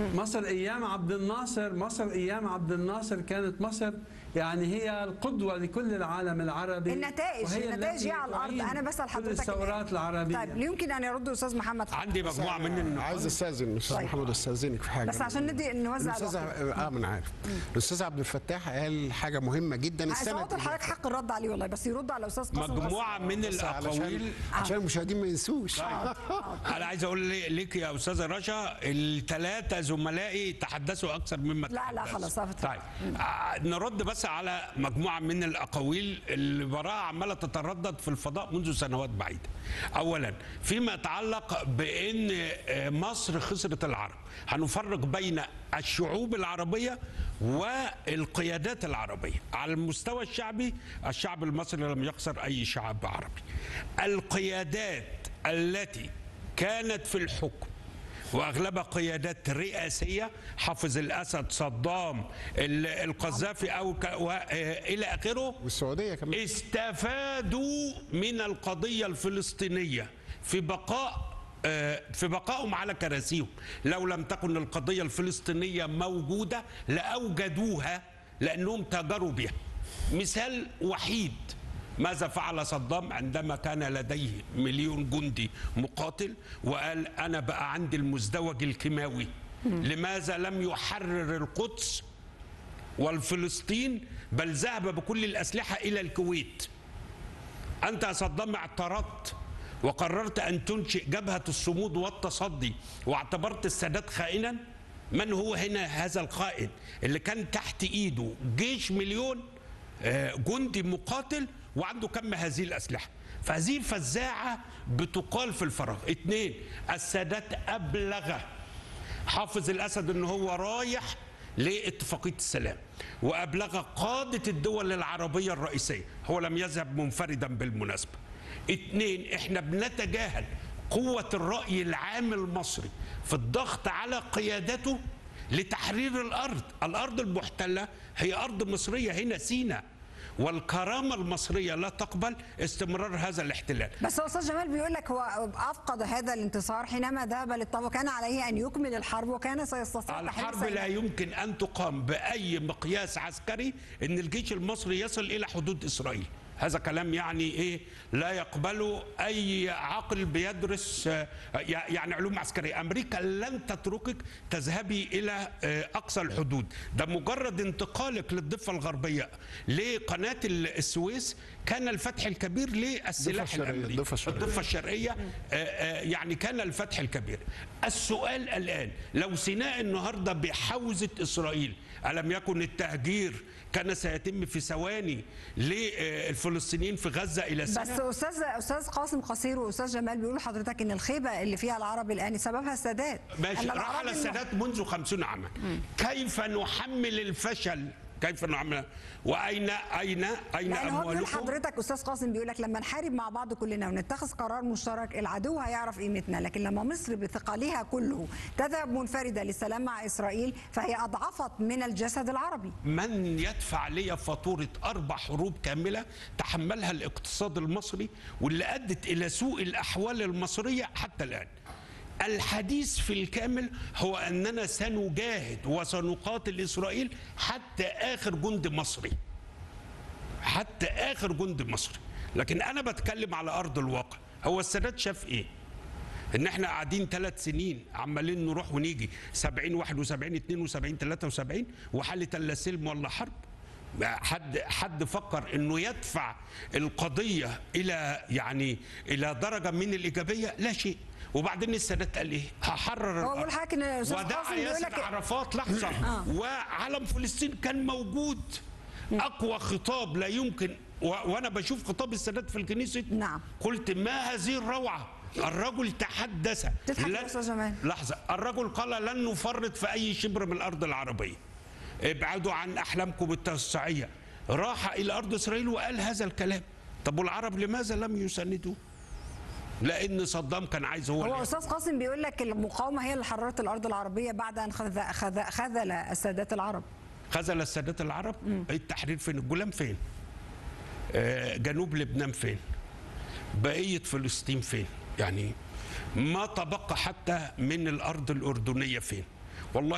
مصر ايام عبد الناصر مصر ايام عبد الناصر كانت مصر يعني هي القدوه لكل العالم العربي النتائج وهي النتائج التي هي على الارض تعيد انا بسال كل حضرتك الثورات العربيه طيب يمكن ان يرد استاذ محمد عندي مجموعه من النقاط عايز استاذن استاذ طيب. محمد استاذنك في حاجه بس عشان ندي نوزع الاستاذ الوقت اه ما انا عارف الاستاذ عبد الفتاح قال حاجه مهمه جدا السنه صوت لحضرتك حق الرد عليه والله بس يرد على الاستاذ قاسم مجموعه من بس علشان الاقاويل عشان المشاهدين ما ينسوش انا عايز اقول لي- ليك يا استاذه رشا الثلاثه زملائي تحدثوا اكثر مما لا، لا، تحدثوا. خلاص، أفتح. طيب آه، نرد بس على مجموعه من الاقاويل اللي وراها عماله تتردد في الفضاء منذ سنوات بعيده اولا فيما يتعلق بان آه، مصر خسرت العرب هنفرق بين الشعوب العربيه والقيادات العربيه على المستوى الشعبي الشعب المصري لم يخسر اي شعب عربي القيادات التي كانت في الحكم واغلبها قيادات رئاسيه حافظ الاسد صدام ال- القذافي او ك... و... آه، الى اخره والسعوديه كمان استفادوا من القضيه الفلسطينيه في بقاء آه، في بقائهم على كراسيهم لو لم تكن القضيه الفلسطينيه موجوده لاوجدوها لانهم تاجروا بها مثال وحيد ماذا فعل صدام عندما كان لديه مليون جندي مقاتل وقال انا بقى عندي المزدوج الكيماوي لماذا لم يحرر القدس والفلسطين بل ذهب بكل الأسلحة إلى الكويت أنت يا صدام اعترضت وقررت أن تنشئ جبهة الصمود والتصدي واعتبرت السادات خائنا من هو هنا هذا القائد اللي كان تحت إيده جيش مليون آه، جندي مقاتل وعنده كم هذه الأسلحة فهذه فزاعة بتقال في الفراغ اثنين السادات أبلغ حافظ الاسد ان هو رايح لاتفاقيه السلام وابلغ قاده الدول العربيه الرئيسيه هو لم يذهب منفردا بالمناسبه اثنين احنا بنتجاهل قوه الراي العام المصري في الضغط على قيادته لتحرير الارض الارض المحتله هي ارض مصريه هنا سيناء والكرامه المصريه لا تقبل استمرار هذا الاحتلال بس هو استاذ جمال بيقول لك هو افقد هذا الانتصار حينما ذهب للطب وكان عليه ان يكمل الحرب وكان سيستطيع تحرير الحرب سيناء. لا يمكن ان تقام باي مقياس عسكري ان الجيش المصري يصل الى حدود اسرائيل هذا كلام يعني ايه لا يقبله اي عقل بيدرس آه، يعني علوم عسكريه امريكا لن تتركك تذهبي الى آه، اقصى الحدود ده مجرد انتقالك للضفه الغربيه لقناه السويس كان الفتح الكبير للسلاح الشرقية، الامريكي الضفة الشرقية. الضفه الشرقيه آه، آه، يعني كان الفتح الكبير السؤال الان لو سيناء النهارده بحوزه اسرائيل الم يكن التهجير كان سيتم في ثواني للفلسطينيين في غزه الى بس سيناء استاذ استاذ قاسم قصير واستاذ جمال بيقولوا لحضرتك ان الخيبه اللي فيها العرب الان سببها السادات ماشي أن رحل العرب الم- السادات منذ خمسون عاما كيف نحمل الفشل كيف نحمل واين اين اين لان هو بيقول اموالكم حضرتك استاذ قاسم بيقول لك لما نحارب مع بعض كلنا ونتخذ قرار مشترك العدو هيعرف قيمتنا لكن لما مصر بثقلها كله تذهب منفرده للسلام مع اسرائيل فهي اضعفت من الجسد العربي من يدفع لي فاتورة أربع حروب كاملة تحملها الاقتصاد المصري واللي أدت إلى سوء الأحوال المصرية حتى الآن الحديث في الكامل هو أننا سنجاهد وسنقاتل إسرائيل حتى آخر جند مصري حتى آخر جند مصري لكن أنا بتكلم على أرض الواقع هو السادات شاف إيه ان احنا قاعدين ثلاث سنين عمالين نروح ونيجي 70 71 72 73 وحاله لا سلم ولا حرب حد حد فكر انه يدفع القضيه الى يعني الى درجه من الايجابيه لا شيء وبعدين السادات قال ايه هحرر هو بيقول الأرض. حضرتك إن الأستاذ ودعا قاسم بيقول ياسر لك- عرفات لحظه وعلم فلسطين كان موجود اقوى خطاب لا يمكن و... وانا بشوف خطاب السادات في الكنيسه نعم. قلت ما هذه الروعه الرجل تحدث تضحك لن- يا أستاذ جمال. لحظه الرجل قال لن نفرط في اي شبر من الارض العربيه ابعدوا عن احلامكم التوسعيه راح الى ارض اسرائيل وقال هذا الكلام طب والعرب لماذا لم يساندوه لان صدام كان عايز هو هو اللي استاذ قاسم بيقول لك المقاومه هي اللي حررت الارض العربيه بعد ان خذ- خذ- خذل السادات العرب خذل السادات العرب التحرير فين الجولان فين آه جنوب لبنان فين بقيه فلسطين فين يعني ما تبقى حتى من الارض الاردنيه فين والله